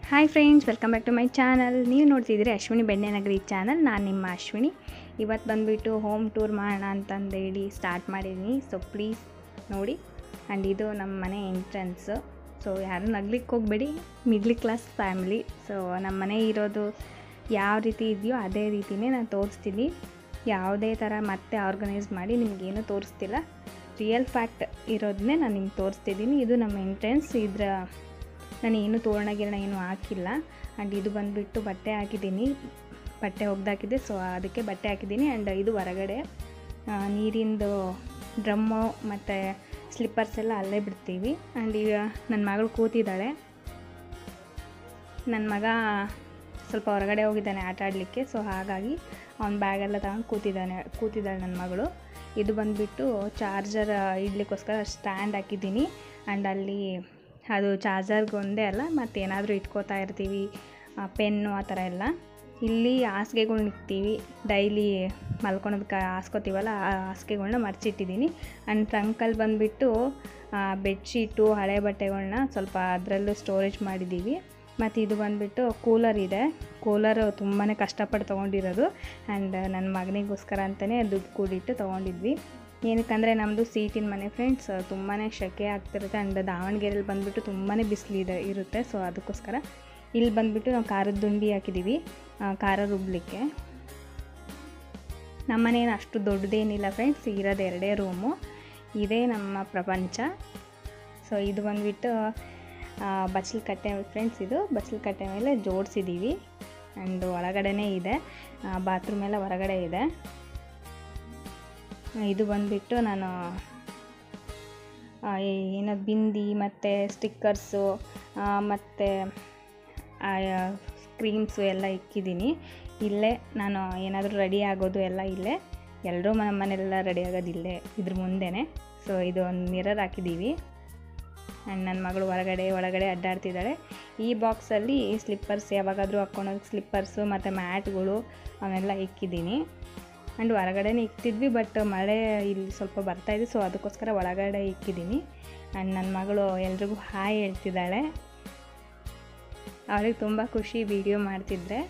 hi friends welcome back to my channel ನೀವು ನೋಡ್ತಿದ್ದೀರಿ Ashwini ಬೆಣ್ಣೆನಗರಿ channel ನಾನು ನಿಮ್ಮ ಅಶ್ವಿನಿ ಇವತ್ತು ಬಂದುಬಿಟ್ಟು ಹೋಮ್ ಟೂರ್ ಮಾಡೋಣ ಅಂತಂದೇಳಿ ಸ್ಟಾರ್ಟ್ ಮಾಡಿದ್ದೀನಿ ಸೊ ಪ್ಲೀಸ್ ನೋಡಿ ಆ್ಯಂಡ್ ಇದು ನಮ್ಮ ಮನೆ ಎಂಟ್ರೆನ್ಸು ಸೊ ಯಾರು ನಗ್ಲಿಕ್ಕೆ ಹೋಗಬೇಡಿ ಮಿಡ್ಲ್ ಕ್ಲಾಸ್ ಫ್ಯಾಮಿಲಿ ಸೊ ನಮ್ಮ ಮನೆ ಇರೋದು ಯಾವ ರೀತಿ ಇದೆಯೋ ಅದೇ ರೀತಿಯೇ ನಾನು ತೋರಿಸ್ತೀನಿ ಯಾವುದೇ ಥರ ಮತ್ತೆ ಆರ್ಗನೈಸ್ ಮಾಡಿ ನಿಮಗೇನು ತೋರಿಸ್ತಿಲ್ಲ ರಿಯಲ್ ಫ್ಯಾಕ್ಟ್ ಇರೋದನ್ನೇ ನಾನು ನಿಮ್ಗೆ ತೋರಿಸ್ತಿದ್ದೀನಿ ಇದು ನಮ್ಮ ಎಂಟ್ರೆನ್ಸ್ ಇದರ ನಾನು ಏನು ತೋರಣ ಗಿರಣ ಏನು ಹಾಕಿಲ್ಲ ಆ್ಯಂಡ್ ಇದು ಬಂದುಬಿಟ್ಟು ಬಟ್ಟೆ ಹಾಕಿದ್ದೀನಿ ಬಟ್ಟೆ ಒಗ್ದಾಕಿದ್ದೆ ಸೊ ಅದಕ್ಕೆ ಬಟ್ಟೆ ಹಾಕಿದ್ದೀನಿ ಆ್ಯಂಡ್ ಇದು ಹೊರಗಡೆ ಆ, ನೀರಿಂದು ಡ್ರಮ್ಮು ಮತ್ತು ಸ್ಲಿಪ್ಪರ್ಸ್ ಎಲ್ಲ ಅಲ್ಲೇ ಬಿಡ್ತೀವಿ ಆ್ಯಂಡ್ ಈಗ ನನ್ನ ಮಗಳು ಕೂತಿದ್ದಾಳೆ ನನ್ನ ಮಗ ಸ್ವಲ್ಪ ಹೊರಗಡೆ ಹೋಗಿದ್ದಾನೆ ಆಟ ಆಡಲಿಕ್ಕೆ ಸೊ ಹಾಗಾಗಿ ಅವ್ನ ಬ್ಯಾಗೆಲ್ಲ ತಗೊಂಡು ಕೂತಿದ್ದಾನೆ ಕೂತಿದ್ದಾಳೆ ನನ್ನ ಮಗಳು ಇದು ಬಂದುಬಿಟ್ಟು ಚಾರ್ಜರ್ ಇಡ್ಲಿಕ್ಕೋಸ್ಕರ ಸ್ಟ್ಯಾಂಡ್ ಹಾಕಿದ್ದೀನಿ ಆ್ಯಂಡ್ ಅಲ್ಲಿ ಅದು ಚಾರ್ಜರ್ಗೆ ಒಂದೇ ಅಲ್ಲ ಮತ್ತು ಏನಾದರೂ ಇಟ್ಕೋತಾ ಇರ್ತೀವಿ ಪೆನ್ನು ಆ ಥರ ಎಲ್ಲ ಇಲ್ಲಿ ಹಾಸಿಗೆಗಳ್ನ ಇಕ್ತೀವಿ ಡೈಲಿ ಮಲ್ಕೊಳೋದಕ್ಕೆ ಹಾಸ್ಕೋತೀವಲ್ಲ ಆ ಹಾಸಿಗೆಗಳ್ನ ಮರ್ಚಿಟ್ಟಿದ್ದೀನಿ ಆ್ಯಂಡ್ ಟ್ರಂಕಲ್ಲಿ ಬಂದುಬಿಟ್ಟು ಬೆಡ್ಶೀಟು ಹಳೆ ಬಟ್ಟೆಗಳ್ನ ಸ್ವಲ್ಪ ಅದರಲ್ಲೂ ಸ್ಟೋರೇಜ್ ಮಾಡಿದ್ದೀವಿ ಮತ್ತು ಇದು ಬಂದುಬಿಟ್ಟು ಕೂಲರ್ ಇದೆ ಕೂಲರು ತುಂಬಾ ಕಷ್ಟಪಟ್ಟು ತೊಗೊಂಡಿರೋದು ಆ್ಯಂಡ್ ನನ್ನ ಮಗನಿಗೋಸ್ಕರ ಅಂತಲೇ ದುಡ್ಡು ಕೂಡಿಟ್ಟು ತೊಗೊಂಡಿದ್ವಿ ಏನಕ್ಕಂದರೆ ನಮ್ಮದು ಸೀಟಿನ ಮನೆ ಫ್ರೆಂಡ್ಸ್ ತುಂಬಾ ಸೆಕೆ ಆಗ್ತಿರುತ್ತೆ ಆ್ಯಂಡ್ ದಾವಣಗೆರೆಯಲ್ಲಿ ಬಂದುಬಿಟ್ಟು ತುಂಬಾ ಬಿಸಿಲಿದೆ ಇರುತ್ತೆ ಸೊ ಅದಕ್ಕೋಸ್ಕರ ಇಲ್ಲಿ ಬಂದುಬಿಟ್ಟು ನಾವು ಖಾರದ ದುಂಡಿ ಹಾಕಿದ್ದೀವಿ ಆ, ಖಾರ ರುಬ್ಲಿಕ್ಕೆ ನಮ್ಮನೆ ಏನು ಅಷ್ಟು ದೊಡ್ಡದೇನಿಲ್ಲ ಫ್ರೆಂಡ್ಸ್ ಇರೋದು ಎರಡೇ ರೂಮು ಇದೇ ನಮ್ಮ ಪ್ರಪಂಚ ಸೊ ಇದು ಬಂದುಬಿಟ್ಟು ಬಚ್ಚಲು ಕಟ್ಟೆ ಫ್ರೆಂಡ್ಸ್ ಇದು ಬಚ್ಚಲು ಕಟ್ಟೆ ಮೇಲೆ ಜೋಡಿಸಿದ್ದೀವಿ ಆ್ಯಂಡ್ ಒಳಗಡೆನೇ ಇದೆ ಬಾತ್ರೂಮ್ ಎಲ್ಲ ಹೊರಗಡೆ ಇದೆ ಇದು ಬಂದುಬಿಟ್ಟು ನಾನು ಆ, ಏನೋ ಬಿಂದಿ ಮತ್ತು ಸ್ಟಿಕ್ಕರ್ಸು ಮತ್ತು ಕ್ರೀಮ್ಸು ಎಲ್ಲ ಇಕ್ಕಿದ್ದೀನಿ ಇಲ್ಲೇ ನಾನು ಏನಾದರೂ ರೆಡಿ ಆಗೋದು ಎಲ್ಲ ಇಲ್ಲೇ ಎಲ್ಲರೂ ನಮ್ಮ ಮನೆಯಲ್ಲ ರೆಡಿ ಆಗೋದು ಇಲ್ಲೇ ಇದ್ರ ಮುಂದೆನೇ ಸೊ ಇದು ಒಂದು ಮಿರರ್ ಹಾಕಿದ್ದೀವಿ ಆ್ಯಂಡ್ ನನ್ನ ಮಗಳು ಹೊರಗಡೆ ಒಳಗಡೆ ಅಡ್ಡಾಡ್ತಿದ್ದಾಳೆ ಈ ಬಾಕ್ಸಲ್ಲಿ ಸ್ಲಿಪ್ಪರ್ಸ್ ಯಾವಾಗಾದರೂ ಹಾಕ್ಕೊಳೋದು ಸ್ಲಿಪ್ಪರ್ಸು ಮತ್ತು ಮ್ಯಾಟ್ಗಳು ಅವನ್ನೆಲ್ಲ ಇಕ್ಕಿದ್ದೀನಿ ಆ್ಯಂಡ್ ಹೊರಗಡೆನೇ ಇಕ್ತಿದ್ವಿ ಬಟ್ ಮಳೆ ಇಲ್ಲಿ ಸ್ವಲ್ಪ ಬರ್ತಾಯಿದೆ ಸೊ ಅದಕ್ಕೋಸ್ಕರ ಒಳಗಡೆ ಇಕ್ಕಿದ್ದೀನಿ ಆ್ಯಂಡ್ ನನ್ನ ಮಗಳು ಎಲ್ರಿಗೂ ಹಾಯ್ ಹೇಳ್ತಿದ್ದಾಳೆ ಅವಳಿಗೆ ತುಂಬ ಖುಷಿ ವಿಡಿಯೋ ಮಾಡ್ತಿದ್ರೆ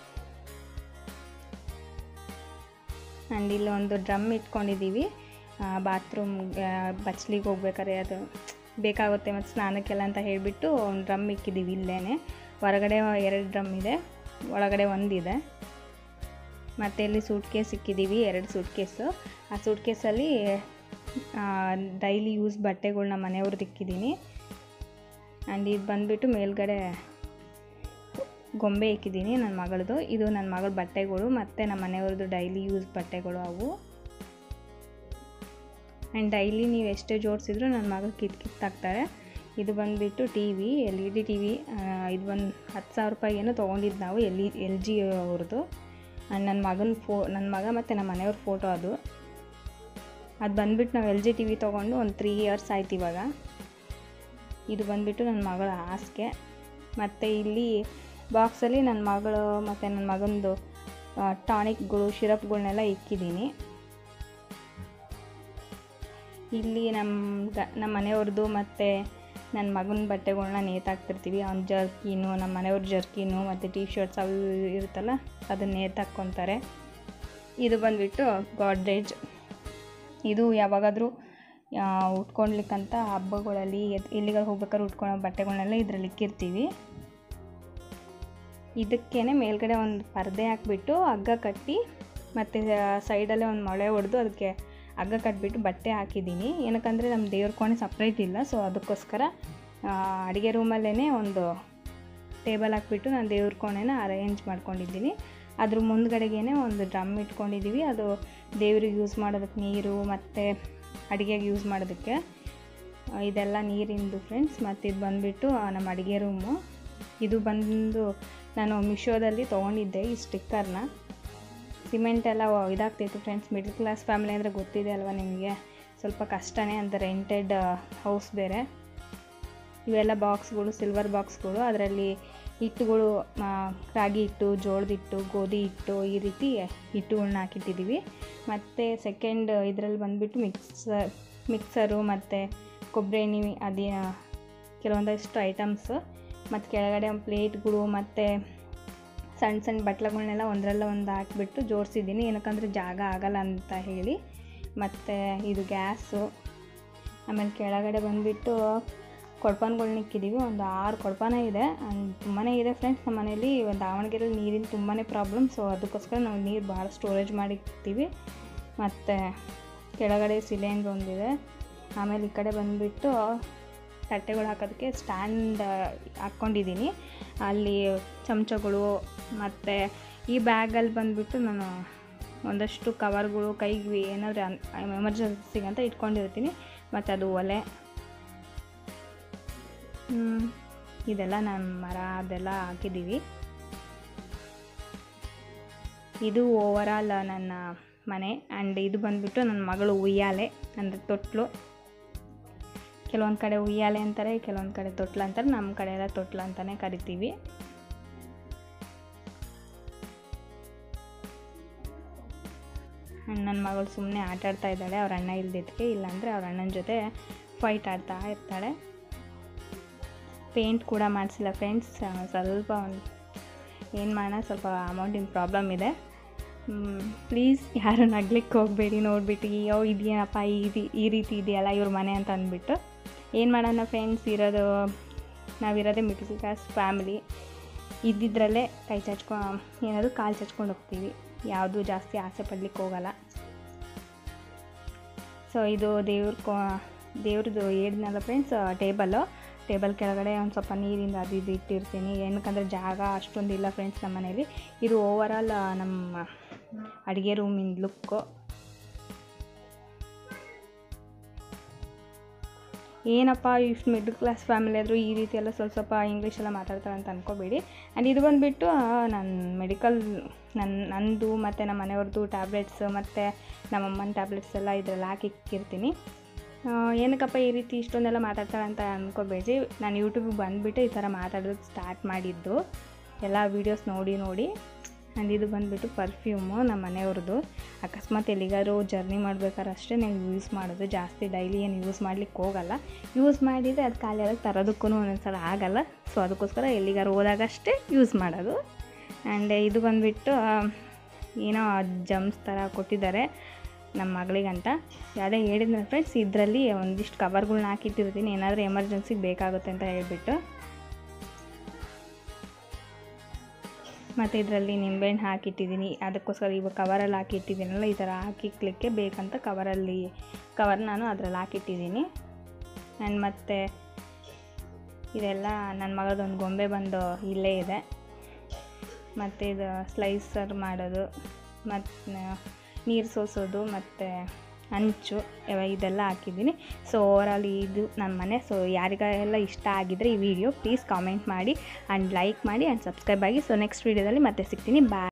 ಆ್ಯಂಡ್ ಇಲ್ಲಿ ಒಂದು ಡ್ರಮ್ ಇಟ್ಕೊಂಡಿದ್ದೀವಿ ಬಾತ್ರೂಮ್ ಬಚ್ಲಿಗೆ ಹೋಗ್ಬೇಕಾದ್ರೆ ಅದು ಬೇಕಾಗುತ್ತೆ ಮತ್ತು ಸ್ನಾನಕ್ಕೆಲ್ಲ ಅಂತ ಹೇಳಿಬಿಟ್ಟು ಒಂದು ಡ್ರಮ್ ಇಕ್ಕಿದ್ದೀವಿ ಇಲ್ಲೇ ಹೊರಗಡೆ ಎರಡು ಡ್ರಮ್ ಇದೆ ಒಳಗಡೆ ಒಂದಿದೆ ಮತ್ತು ಇಲ್ಲಿ ಸೂಟ್ ಕೇಸ್ ಇಕ್ಕಿದ್ದೀವಿ ಎರಡು ಸೂಟ್ ಕೇಸು ಆ ಸೂಟ್ ಕೇಸಲ್ಲಿ ಡೈಲಿ ಯೂಸ್ ಬಟ್ಟೆಗಳ್ನ ಮನೆಯವ್ರದ್ದು ಇಕ್ಕಿದ್ದೀನಿ ಆ್ಯಂಡ್ ಇದು ಬಂದುಬಿಟ್ಟು ಮೇಲ್ಗಡೆ ಗೊಂಬೆ ಇಕ್ಕಿದ್ದೀನಿ ನನ್ನ ಮಗಳದು ಇದು ನನ್ನ ಮಗಳ ಬಟ್ಟೆಗಳು ಮತ್ತು ನಮ್ಮ ಮನೆಯವ್ರದ್ದು ಡೈಲಿ ಯೂಸ್ ಬಟ್ಟೆಗಳು ಅವು ಆ್ಯಂಡ್ ಡೈಲಿ ನೀವು ಎಷ್ಟೇ ಜೋಡಿಸಿದ್ರು ನನ್ನ ಮಗಳು ಕಿತ್ ಕಿತ್ತಾಕ್ತಾಳೆ ಇದು ಬಂದುಬಿಟ್ಟು T V L E D T V ಇದು ಒಂದು ಹತ್ತು ಸಾವಿರ ರೂಪಾಯಿ ಏನೋ ತೊಗೊಂಡಿದ್ದು ನಾವು ಎಲ್ ಇ ಎಲ್ ಜಿ ಅವ್ರದ್ದು ಆ್ಯಂಡ್ ನನ್ನ ಮಗನ ಫೋ ನನ್ನ ಮಗ ಮತ್ತು ನಮ್ಮ ಮನೆಯವ್ರ ಫೋಟೋ ಅದು ಅದು ಬಂದುಬಿಟ್ಟು ನಾವು ಎಲ್ ಜಿ ಟಿ ವಿ ತೊಗೊಂಡು ಒಂದು ತ್ರೀ ಇಯರ್ಸ್ ಆಯ್ತು ಇವಾಗ ಇದು ಬಂದುಬಿಟ್ಟು ನನ್ನ ಮಗಳ ಹಾಸಿಗೆ ಮತ್ತು ಇಲ್ಲಿ ಬಾಕ್ಸಲ್ಲಿ ನನ್ನ ಮಗಳು ಮತ್ತು ನನ್ನ ಮಗಂದು ಟಾನಿಕ್ಗಳು ಶಿರಪ್ಗಳನ್ನೆಲ್ಲ ಇಕ್ಕಿದ್ದೀನಿ ಇಲ್ಲಿ ನಮ್ಮ ಗ ನಮ್ಮ ಮನೆಯವ್ರದ್ದು ಮತ್ತು ನನ್ನ ಮಗನ ಬಟ್ಟೆಗಳ್ನ ನೇತಾಕ್ತಿರ್ತೀವಿ ಅವ್ನ ಜರ್ಕಿನು ನಮ್ಮ ಮನೆಯವ್ರ ಜರ್ಕಿನು ಮತ್ತು ಟಿ ಶರ್ಟ್ಸ್ ಅವು ಇವು ಇರುತ್ತಲ್ಲ ಅದನ್ನ ನೇತಾಕ್ಕೊತಾರೆ ಇದು ಬಂದುಬಿಟ್ಟು ಗಾಡ್ರೇಜ್ ಇದು ಯಾವಾಗಾದರೂ ಉಟ್ಕೊಳ್ಲಿಕ್ಕಂತ ಹಬ್ಬಗಳಲ್ಲಿ ಎತ್- ಎಲ್ಲಿಗಾದ್ರು ಹೋಗ್ಬೇಕಾದ್ರೆ ಉಟ್ಕೊಳ್ಳೋ ಬಟ್ಟೆಗಳನ್ನೆಲ್ಲ ಇದರಲ್ಲಿ ಇಕ್ಕಿರ್ತೀವಿ ಇದಕ್ಕೇ ಮೇಲ್ಗಡೆ ಒಂದು ಪರ್ದೆ ಹಾಕ್ಬಿಟ್ಟು ಹಗ್ಗ ಕಟ್ಟಿ ಮತ್ತು ಸೈಡಲ್ಲೇ ಒಂದು ಮೊಳೆ ಹೊಡೆದು ಅದಕ್ಕೆ ಹಗ್ಗ ಕಟ್ಬಿಟ್ಟು ಬಟ್ಟೆ ಹಾಕಿದ್ದೀನಿ ಏನಕ್ಕಂದರೆ ನಮ್ಮ ದೇವ್ರ ಕೋಣೆ ಸಪ್ರೇಟ್ ಇಲ್ಲ ಸೊ ಅದಕ್ಕೋಸ್ಕರ ಅಡುಗೆ ರೂಮಲ್ಲೇ ಒಂದು ಟೇಬಲ್ ಹಾಕ್ಬಿಟ್ಟು ನಾನು ದೇವ್ರ ಕೋಣೆನ ಅರೇಂಜ್ ಮಾಡ್ಕೊಂಡಿದ್ದೀನಿ ಅದ್ರ ಮುಂದ್ಗಡೆಗೇ ಒಂದು ಡ್ರಮ್ ಇಟ್ಕೊಂಡಿದ್ದೀವಿ ಅದು ದೇವ್ರಿಗೆ ಯೂಸ್ ಮಾಡೋದಕ್ಕೆ ನೀರು ಮತ್ತು ಅಡುಗೆಗೆ ಯೂಸ್ ಮಾಡೋದಕ್ಕೆ ಆ, ಇದೆಲ್ಲ ನೀರಿಂದು ಫ್ರೆಂಡ್ಸ್ ಮತ್ತು ಇದು ಬಂದುಬಿಟ್ಟು ನಮ್ಮ ಅಡುಗೆ ರೂಮು ಇದು ಬಂದು ನಾನು ಮಿಶೋದಲ್ಲಿ ತೊಗೊಂಡಿದ್ದೆ ಈ ಸ್ಟಿಕ್ಕರ್ನ ಸಿಮೆಂಟ್ ಎಲ್ಲ ಇದಾಗ್ತಿತ್ತು ಫ್ರೆಂಡ್ಸ್ ಮಿಡ್ಲ್ ಕ್ಲಾಸ್ ಫ್ಯಾಮಿಲಿ ಅಂದರೆ ಗೊತ್ತಿದೆ ಅಲ್ವಾ ನಿಮಗೆ ಸ್ವಲ್ಪ ಕಷ್ಟನೇ ಅಂತ ರೆಂಟೆಡ್ ಹೌಸ್ ಬೇರೆ ಇವೆಲ್ಲ ಬಾಕ್ಸ್ಗಳು ಸಿಲ್ವರ್ ಬಾಕ್ಸ್ಗಳು ಅದರಲ್ಲಿ ಹಿಟ್ಟುಗಳು ಆ, ರಾಗಿ ಹಿಟ್ಟು ಜೋಳದ ಹಿಟ್ಟು ಗೋಧಿ ಹಿಟ್ಟು ಈ ರೀತಿ ಹಿಟ್ಟುಗಳ್ನ ಹಾಕಿಟ್ಟಿದ್ದೀವಿ ಮತ್ತು ಸೆಕೆಂಡ್ ಇದರಲ್ಲಿ ಬಂದುಬಿಟ್ಟು ಮಿಕ್ಸರ್ ಮಿಕ್ಸರು ಮತ್ತು ಕೊಬ್ಬರಿ ಎಣ್ಣೆ ಅದೇ ಕೆಲವೊಂದಷ್ಟು ಐಟಮ್ಸು ಮತ್ತು ಕೆಳಗಡೆ ಒಂದು ಪ್ಲೇಟ್ಗಳು ಮತ್ತು ಸಣ್ಣ ಸಣ್ಣ ಬಟ್ಲುಗಳ್ನೆಲ್ಲ ಒಂದರಲ್ಲ ಒಂದು ಹಾಕಿಬಿಟ್ಟು ಜೋಡಿಸಿದ್ದೀನಿ ಏನಕ್ಕಂದರೆ ಜಾಗ ಆಗಲ್ಲ ಅಂತ ಹೇಳಿ ಮತ್ತು ಇದು ಗ್ಯಾಸು ಆಮೇಲೆ ಕೆಳಗಡೆ ಬಂದುಬಿಟ್ಟು ಕೊಡ್ಪಾನ್ಗಳ್ನ ಇಕ್ಕಿದ್ದೀವಿ ಒಂದು ಆರು ಕೊಡ್ಪಾನ ಇದೆ ತುಂಬಾ ಇದೆ ಫ್ರೆಂಡ್ಸ್ ನಮ್ಮ ಮನೇಲಿ ದಾವಣಗೆರೆಯಲ್ಲಿ ನೀರಿನ ತುಂಬಾ ಪ್ರಾಬ್ಲಮ್ ಸೊ ಅದಕ್ಕೋಸ್ಕರ ನಾವು ನೀರು ಭಾಳ ಸ್ಟೋರೇಜ್ ಮಾಡಿ ಇಕ್ತೀವಿ ಮತ್ತು ಕೆಳಗಡೆ ಸಿಲಿಂಡ್ರ್ ಒಂದಿದೆ ಆಮೇಲೆ ಈ ಕಡೆ ಬಂದುಬಿಟ್ಟು ತಟ್ಟೆಗಳು ಹಾಕೋದಕ್ಕೆ ಸ್ಟ್ಯಾಂಡ್ ಹಾಕ್ಕೊಂಡಿದ್ದೀನಿ ಅಲ್ಲಿ ಚಮಚಗಳು ಮತ್ತು ಈ ಬ್ಯಾಗಲ್ಲಿ ಬಂದುಬಿಟ್ಟು ನಾನು ಒಂದಷ್ಟು ಕವರ್ಗಳು ಕೈಗೆ ಏನಾದರೂ ಎಮರ್ಜೆನ್ಸಿಗೆ ಅಂತ ಇಟ್ಕೊಂಡಿರ್ತೀನಿ ಮತ್ತು ಅದು ಒಲೆ ಇದೆಲ್ಲ ನಾನು ಮರ ಅದೆಲ್ಲ ಹಾಕಿದ್ದೀವಿ ಇದು ಓವರಾಲ್ ನನ್ನ ಮನೆ ಆ್ಯಂಡ್ ಇದು ಬಂದುಬಿಟ್ಟು ನನ್ನ ಮಗಳು ಉಯ್ಯಾಲೆ ಅಂದರೆ ತೊಟ್ಲು ಕೆಲವೊಂದು ಕಡೆ ಉಯ್ಯಾಲೆ ಅಂತಾರೆ ಕೆಲವೊಂದು ಕಡೆ ತೊಟ್ಲು ಅಂತಾರೆ ನಮ್ಮ ಕಡೆ ಎಲ್ಲ ತೊಟ್ಲು ಅಂತಲೇ ಕರಿತೀವಿ ನನ್ನ ಮಗಳು ಸುಮ್ಮನೆ ಆಟ ಆಡ್ತಾ ಇದ್ದಾಳೆ ಅವ್ರ ಅಣ್ಣ ಇಲ್ದಿದ್ದಕ್ಕೆ ಇಲ್ಲಾಂದರೆ ಅವ್ರ ಅಣ್ಣನ ಜೊತೆ ಫೈಟ್ ಆಡ್ತಾ ಇರ್ತಾಳೆ ಪೇಂಟ್ ಕೂಡ ಮಾಡಿಸಿಲ್ಲ ಫ್ರೆಂಡ್ಸ್ ಸ್ವಲ್ಪ ಒಂದು ಏನು ಮಾಡೋಣ ಸ್ವಲ್ಪ ಅಮೌಂಟಿನ ಪ್ರಾಬ್ಲಮ್ ಇದೆ ಪ್ಲೀಸ್ ಯಾರು ನಗ್ಲಿಕ್ಕೆ ಹೋಗಬೇಡಿ ನೋಡಿಬಿಟ್ಟು ಅಯ್ಯೋ ಇದೆಯೇನಪ್ಪ ಈ ರೀ- ಈ ರೀತಿ ಇದೆಯಲ್ಲ ಇವ್ರ ಮನೆ ಅಂತ ಅಂದ್ಬಿಟ್ಟು ಏನು ಮಾಡೋಣ ಫ್ರೆಂಡ್ಸ್ ಇರೋದು ನಾವಿರೋದೇ ಮಿಡ್ಲ್ ಕ್ಲಾಸ್ ಫ್ಯಾಮಿಲಿ ಇದ್ದಿದ್ರಲ್ಲೇ ಕೈ ಚಚ್ಕೊ ಏನಾದರೂ ಕಾಲು ಚಚ್ಕೊಂಡು ಹೋಗ್ತೀವಿ ಯಾವುದೂ ಜಾಸ್ತಿ ಆಸೆ ಪಡ್ಲಿಕ್ಕೆ ಹೋಗಲ್ಲ ಸೊ ಇದು ದೇವ್ರ ಕೋ ದೇವ್ರದ್ದು ಹೇಳಿದ್ನಲ್ಲ ಫ್ರೆಂಡ್ಸ್ ಟೇಬಲ್ಲು ಟೇಬಲ್ ಕೆಳಗಡೆ ಒಂದು ಸ್ವಲ್ಪ ನೀರಿಂದ ಅದು ಇದು ಇಟ್ಟಿರ್ತೀನಿ ಏನಕ್ಕಂದರೆ ಜಾಗ ಅಷ್ಟೊಂದು ಇಲ್ಲ ಫ್ರೆಂಡ್ಸ್ ನಮ್ಮ ಮನೇಲಿ ಇದು ಓವರಾಲ್ ನಮ್ಮ ಅಡುಗೆ ರೂಮಿನ ಲುಕ್ಕು ಏನಪ್ಪ ಇಷ್ಟು ಮಿಡ್ಲ್ ಕ್ಲಾಸ್ ಫ್ಯಾಮಿಲಿ ಆದರೂ ಈ ರೀತಿ ಎಲ್ಲ ಸ್ವಲ್ಪ ಸ್ವಲ್ಪ ಇಂಗ್ಲೀಷೆಲ್ಲ ಮಾತಾಡ್ತಾರೆ ಅಂತ ಅನ್ಕೋಬೇಡಿ ಆ್ಯಂಡ್ ಇದು ಬಂದುಬಿಟ್ಟು ನನ್ನ ಮೆಡಿಕಲ್ ನನ್ನ ನಂದು ಮತ್ತು ನಮ್ಮ ಮನೆಯವ್ರದ್ದು ಟ್ಯಾಬ್ಲೆಟ್ಸ್ ಮತ್ತು ನಮ್ಮಮ್ಮನ ಟ್ಯಾಬ್ಲೆಟ್ಸ್ ಎಲ್ಲ ಇದ್ರಲ್ಲಿ ಹಾಕಿ ಇಕ್ಕಿರ್ತೀನಿ ಆ, ಏನಕ್ಕಪ್ಪ ಈ ರೀತಿ ಇಷ್ಟೊಂದೆಲ್ಲ ಮಾತಾಡ್ತಾಳೆ ಅಂತ ಅನ್ಕೋಬೇಡಿ ನಾನು ಯೂಟ್ಯೂಬಿಗೆ ಬಂದುಬಿಟ್ಟು ಈ ಥರ ಮಾತಾಡೋದಕ್ಕೆ ಸ್ಟಾರ್ಟ್ ಮಾಡಿದ್ದು ಎಲ್ಲ ವೀಡಿಯೋಸ್ ನೋಡಿ ನೋಡಿ ಆ್ಯಂಡ್ ಇದು ಬಂದುಬಿಟ್ಟು ಪರ್ಫ್ಯೂಮು ನಮ್ಮ ಮನೆಯವ್ರದ್ದು ಅಕಸ್ಮಾತ್ ಎಲ್ಲಿಗಾದ್ರು ಜರ್ನಿ ಮಾಡ್ಬೇಕಾದ್ರೆ ಅಷ್ಟೇ ನಾವು ಯೂಸ್ ಮಾಡೋದು ಜಾಸ್ತಿ ಡೈಲಿ ಏನು ಯೂಸ್ ಮಾಡ್ಲಿಕ್ಕೆ ಹೋಗಲ್ಲ ಯೂಸ್ ಮಾಡಿದರೆ ಅದು ಖಾಲಿ ಆದಾಗ ತರೋದಕ್ಕೂ ಒಂದೊಂದ್ಸಲ ಆಗಲ್ಲ ಸೊ ಅದಕ್ಕೋಸ್ಕರ ಎಲ್ಲಿಗಾರು ಹೋದಾಗ ಅಷ್ಟೇ ಯೂಸ್ ಮಾಡೋದು ಆ್ಯಂಡ್ ಇದು ಬಂದುಬಿಟ್ಟು ಏನೋ ಜಮ್ಸ್ ಥರ ಕೊಟ್ಟಿದ್ದಾರೆ ನಮ್ಮ ಮಗಳಿಗಂತ ಯಾವುದೇ ಹೇಳಿದ್ನ ಫ್ರೆಂಡ್ಸ್ ಇದರಲ್ಲಿ ಒಂದಿಷ್ಟು ಕವರ್ಗಳ್ನ ಹಾಕಿಟ್ಟಿರ್ತೀನಿ ಏನಾದರೂ ಎಮರ್ಜೆನ್ಸಿಗೆ ಬೇಕಾಗುತ್ತೆ ಅಂತ ಹೇಳ್ಬಿಟ್ಟು ಮತ್ತು ಇದರಲ್ಲಿ ನಿಂಬೆಹಣ್ಣು ಹಾಕಿಟ್ಟಿದ್ದೀನಿ ಅದಕ್ಕೋಸ್ಕರ ಇವಾಗ ಕವರಲ್ಲಿ ಹಾಕಿಟ್ಟಿದ್ದೀನಲ್ಲ ಈ ಥರ ಹಾಕಿಕ್ಲಿಕ್ಕೆ ಬೇಕಂತ ಕವರಲ್ಲಿ ಕವರ್ ನಾನು ಅದರಲ್ಲಿ ಹಾಕಿಟ್ಟಿದ್ದೀನಿ ಆ್ಯಂಡ್ ಮತ್ತು ಇದೆಲ್ಲ ನನ್ನ ಮಗಳದೊಂದು ಗೊಂಬೆ ಬಂದು ಇಲ್ಲೇ ಇದೆ ಮತ್ತು ಇದು ಸ್ಲೈಸರ್ ಮಾಡೋದು ಮತ್ತು ನೀರು ಸೋಸೋದು ಮತ್ತು ಹಂಚು ಇವ- ಇದೆಲ್ಲ ಹಾಕಿದ್ದೀನಿ ಸೊ ಓವರಾಲ್ ಇದು ನನ್ನ ಮನೆ ಸೊ ಯಾರಿಗೆಲ್ಲ ಇಷ್ಟ ಆಗಿದ್ರೆ ಈ ವಿಡಿಯೋ ಪ್ಲೀಸ್ ಕಾಮೆಂಟ್ ಮಾಡಿ ಆ್ಯಂಡ್ ಲೈಕ್ ಮಾಡಿ ಆ್ಯಂಡ್ ಸಬ್ಸ್ಕ್ರೈಬ್ ಆಗಿ ಸೊ ನೆಕ್ಸ್ಟ್ ವೀಡಿಯೋದಲ್ಲಿ ಮತ್ತೆ ಸಿಗ್ತೀನಿ ಬಾಯ್